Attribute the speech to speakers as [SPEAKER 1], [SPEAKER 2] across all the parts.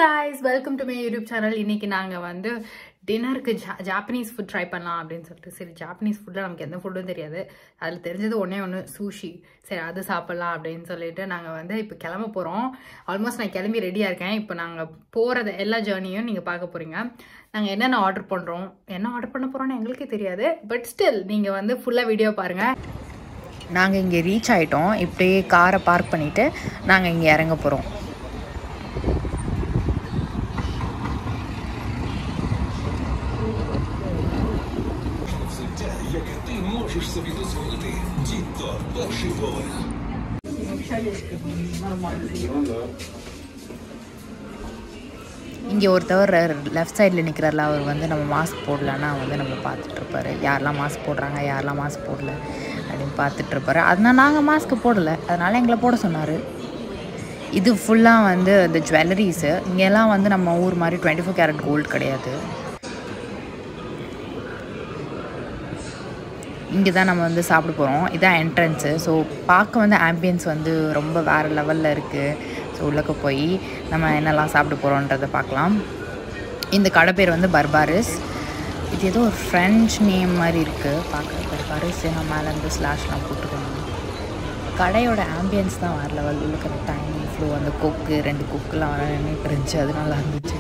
[SPEAKER 1] guys welcome to my YouTube channel இன்னைக்கு நாங்கள் வந்து டின்னருக்கு ஜா ஜாப்பனீஸ் ஃபுட் ட்ரை பண்ணலாம் அப்படின்னு சொல்லிட்டு சரி ஜாப்பனீஸ் ஃபுட்டில் நமக்கு எந்த ஃபுட்டும் தெரியாது அதில் தெரிஞ்சது ஒன்றே ஒன்று சூஷி சரி அது சாப்பிட்லாம் அப்படின்னு சொல்லிட்டு நாங்கள் வந்து இப்போ கிளம்ப போகிறோம் ஆல்மோஸ்ட் நான் கிளம்பி ரெடியாக இருக்கேன் இப்போ நாங்கள் போகிறது எல்லா ஜேர்னியும் நீங்கள் பார்க்க போகிறீங்க நாங்கள் என்னென்ன ஆர்டர் பண்ணுறோம் என்ன ஆர்டர் பண்ண போகிறோம்னு எங்களுக்கே தெரியாது பட் ஸ்டில் நீங்கள் வந்து ஃபுல்லாக வீடியோ பாருங்கள் நாங்கள் இங்கே ரீச் ஆகிட்டோம் இப்படியே காரை பார்க் பண்ணிவிட்டு நாங்கள் இங்கே இறங்க போகிறோம்
[SPEAKER 2] Взуття, яке ти можеш собі дозволити. Дітто, перший поверх.
[SPEAKER 1] இங்கே ஒருத்தவர் லெஃப்ட் சைடில் நிற்கிறாரில்ல அவர் வந்து நம்ம மாஸ்க் போடலன்னா வந்து நம்ம பார்த்துட்ருப்பாரு யாரெல்லாம் மாஸ்க் போடுறாங்க யாரெல்லாம் மாஸ்க் போடல அப்படின்னு பார்த்துட்ருப்பாரு அதனால் நாங்கள் மாஸ்க் போடலை அதனால் எங்களை போட சொன்னார் இது ஃபுல்லாக வந்து இந்த ஜுவல்லரிஸு இங்கெல்லாம் வந்து நம்ம ஊர் மாதிரி டுவெண்ட்டி ஃபோர் கேரட் கோல்டு கிடையாது இங்கே தான் நம்ம வந்து சாப்பிட போகிறோம் இதான் என்ட்ரன்ஸு ஸோ பார்க்க வந்து ஆம்பியன்ஸ் வந்து ரொம்ப வேறு லெவலில் இருக்குது ஸோ உள்ளக்க போய் நம்ம என்னெல்லாம் சாப்பிட போகிறோன்றதை பார்க்கலாம் இந்த கடை பேர் வந்து பர்பாரிஸ் இது ஏதோ ஒரு ஃப்ரெஞ்ச் நேம் மாதிரி இருக்குது பார்க்க பர்பாரிஸ் நான் மேலேருந்து ஸ்லாஷ்லாம் போட்டுக்கணும் கடையோட ஆம்பியன்ஸ் தான் வேறு லெவல் உள்ளுக்கிற டைம் ஃப்ளோ அந்த கொக்கு ரெண்டு கொக்குலாம் வர நின்றுட்டு இருந்துச்சு அது நல்லா இருந்துச்சு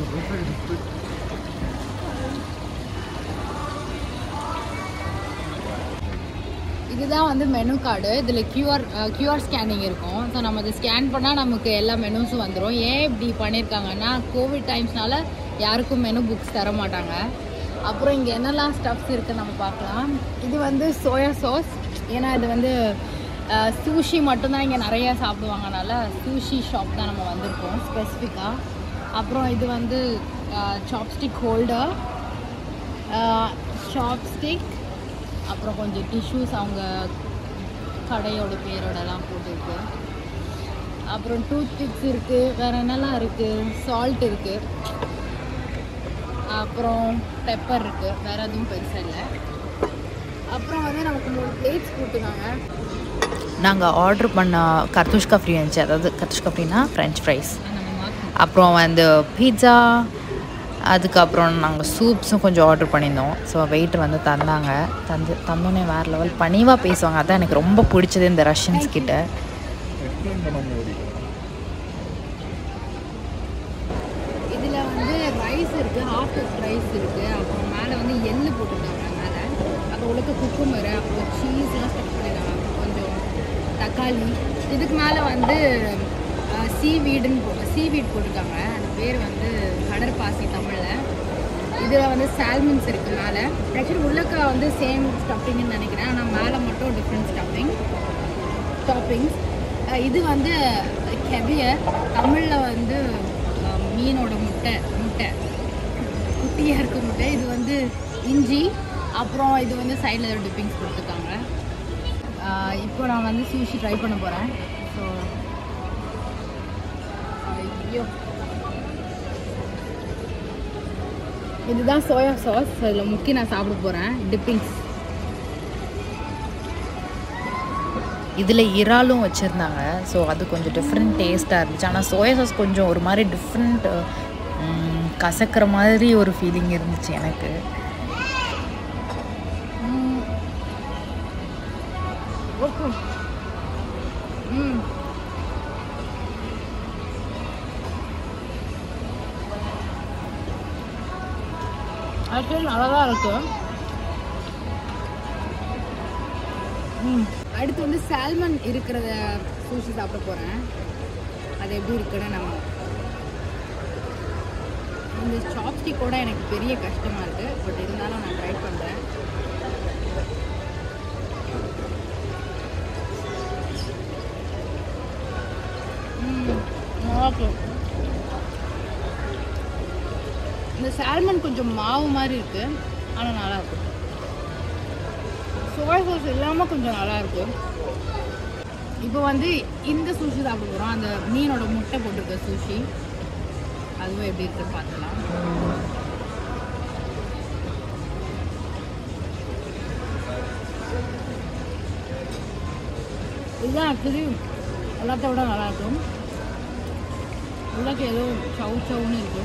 [SPEAKER 1] இதுதான் வந்து மெனு கார்டு இதில் கியூஆர் கியூஆர் ஸ்கேனிங் இருக்கும் ஸோ நம்ம அதை ஸ்கேன் பண்ணால் நமக்கு எல்லா மெனுஸும் வந்துடும் ஏன் இப்படி பண்ணியிருக்காங்கன்னா கோவிட் டைம்ஸ்னால யாருக்கும் மெனு புக்ஸ் தர மாட்டாங்க அப்புறம் இங்கே என்னெல்லாம் ஸ்டப்ஸ் இருக்குது நம்ம பார்க்கலாம் இது வந்து சோயா சாஸ் ஏன்னா இது வந்து சூஷி மட்டும்தான் இங்கே நிறைய சாப்பிடுவாங்கனால சூஷி ஷாப் தான் நம்ம வந்திருக்கோம் ஸ்பெசிஃபிக்காக அப்புறம் இது வந்து சாப்ஸ்டிக் ஹோல்டர் சாப்ஸ்டிக் அப்புறம் கொஞ்சம் டிஷ்யூஸ் அவங்க கடையோட பேரோடலாம் போட்டுருக்கு அப்புறம் டூத் பிக்ஸ் இருக்குது வேறு என்னெல்லாம் இருக்குது சால்ட் இருக்குது அப்புறம் பெப்பர் இருக்குது வேறு எதுவும் பெருசாக இல்லை அப்புறம் வந்து நமக்கு மூணு பிளேட்ஸ் கொடுத்துருக்காங்க நாங்கள் ஆர்டர் பண்ண கர்துஷ்கா ஃப்ரீ இருந்துச்சு அதாவது கர்துஷ்கா ஃப்ரீனா ஃப்ரெஞ்ச் ஃப்ரைஸ் அப்புறம் வந்து பீட்சா அதுக்கப்புறம் நாங்கள் சூப்ஸும் கொஞ்சம் ஆர்டர் பண்ணியிருந்தோம் ஸோ வெயிட்டர் வந்து தந்தாங்க தந்து தந்தோன்னே வேறு லெவல் பணிவாக பேசுவாங்க அதான் எனக்கு ரொம்ப பிடிச்சது இந்த ரஷ்யன்ஸ் கிட்ட இதில் வந்து ரைஸ் இருக்குது ஹாஃப் கப் ரைஸ் இருக்குது அப்புறம் மேலே வந்து எள்ளு போட்டுருக்காங்க மேலே அப்புறம் உள்ள குக்குமர் அப்புறம் சீஸ்லாம் ஸ்டப் பண்ணிருக்காங்க கொஞ்சம் தக்காளி இதுக்கு மேலே வந்து சீவீடுன்னு போ சீவீட் போட்டிருக்காங்க அந்த பேர் வந்து கடற்பாசி தமிழில் இதில் வந்து சால்மன்ஸ் இருக்குது மேலே ஆக்சுவலி உள்ளக்க வந்து சேம் ஸ்டஃபிங்னு நினைக்கிறேன் ஆனால் மேலே மட்டும் டிஃப்ரெண்ட் ஸ்டஃபிங் டாப்பிங்ஸ் இது வந்து கெவியர் தமிழில் வந்து அஹ், மீனோட முட்டை முட்டை குட்டியாக இருக்க முட்டை இது வந்து இஞ்சி அப்புறம் இது வந்து சைடில் ஏதோ டிப்பிங்ஸ் கொடுத்துருக்காங்க அஹ், இப்போ நான் வந்து சூஷி ட்ரை பண்ண போகிறேன் ஸோ ஐயோ இதுதான் சோயா சாஸ் அதில் முக்கி நான் சாப்பிட போகிறேன் டிப்பிங்ஸ் இதில் இறாலும் வச்சுருந்தாங்க ஸோ அது கொஞ்சம் டிஃப்ரெண்ட் டேஸ்ட்டாக இருந்துச்சு ஆனால் சோயா சாஸ் கொஞ்சம் ஒரு மாதிரி டிஃப்ரெண்ட் கசக்கிற மாதிரி ஒரு ஃபீலிங் இருந்துச்சு எனக்கு ஓகே ம் ஆக்சுவலி நல்லா தான் இருக்கு ம் அடுத்து வந்து சால்மன் இருக்கிறத சூஷி சாப்பிட போகிறேன் அது எப்படி இருக்குன்னு நம்ம இந்த சாப்ஸ்டிக்கோட எனக்கு பெரிய கஷ்டமாக இருக்குது பட் இருந்தாலும் நான் ட்ரை பண்ணுறேன் இந்த சால்மன் கொஞ்சம் மாவு மாதிரி இருக்கு ஆனால் நல்லா இருக்கு சோயா சாஸ் இல்லாமல் கொஞ்சம் நல்லா இருக்கு இப்போ வந்து இந்த சூஷி சாப்பிட போகிறோம் அந்த மீனோட முட்டை போட்டிருக்க சூஷி அதுவும் எப்படி இருக்குன்னு பார்த்துக்கலாம் இதுதான் ஆக்சுவலி எல்லாத்த விட நல்லா இருக்கும் உள்ளக்கு ஏதோ சவு சவுன்னு இருக்கு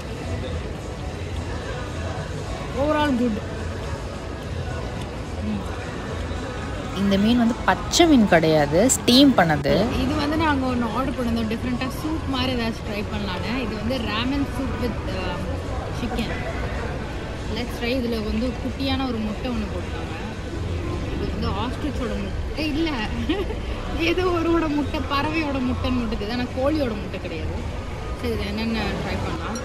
[SPEAKER 1] ஓவரால் குட்
[SPEAKER 3] இந்த மீன் வந்து பச்சை மீன் கிடையாது ஸ்டீம் பண்ணது
[SPEAKER 1] இது வந்து நாங்கள் ஒன்று ஆர்டர் பண்ணியிருந்தோம் டிஃப்ரெண்ட்டாக சூப் மாதிரி ஏதாச்சும் ட்ரை பண்ணலான்னு இது வந்து ramen soup with chicken let's try இதில் வந்து குட்டியான ஒரு முட்டை ஒன்று போட்டாங்க இது வந்து ஆஸ்ட்ரிச்சோட முட்டை இல்லை ஏதோ ஒருவோட முட்டை பறவையோட முட்டைன்னு மட்டும் இது ஆனால் கோழியோட முட்டை கிடையாது சரி இது என்னென்ன ட்ரை பண்ணலாம்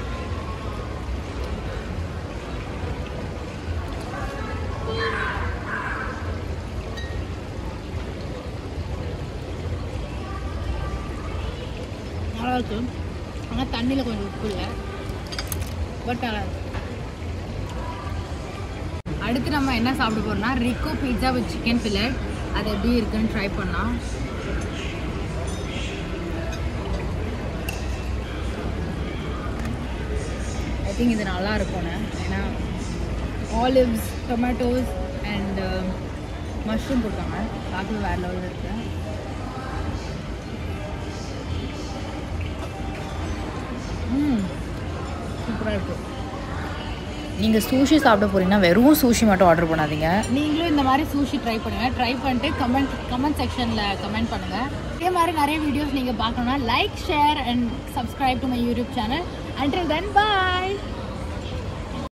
[SPEAKER 1] நல்லா இருக்கு ஆனால் தண்ணியில் கொஞ்சம் உப்பு இல்லை பட் நல்லா இருக்கு அடுத்து நம்ம என்ன சாப்பிட போறோம்னா Rico pizza with chicken fillet அது எப்படி இருக்குன்னு ட்ரை பண்ணலாம் ஐ திங்க் இது நல்லா இருக்கும்னு ஏன்னா ஆலிவ்ஸ் டொமேட்டோஸ் அண்ட் மஷ்ரூம் போட்டாங்க பார்க்கவே வேறு லெவலில் இருக்கு ம் சூப்பராக இருக்கும்
[SPEAKER 3] நீங்கள் சூஷி சாப்பிட போறீங்கன்னா வெறும் சூஷி மட்டும் ஆர்டர் பண்ணாதீங்க
[SPEAKER 1] நீங்களும் இந்த மாதிரி சூஷி ட்ரை பண்ணுங்க ட்ரை பண்ணிட்டு கமெண்ட் கமெண்ட் செக்ஷனில் கமெண்ட் பண்ணுங்க இதே மாதிரி நிறைய வீடியோஸ் நீங்கள் பார்க்கணும்னா like share and subscribe to my YouTube channel until then bye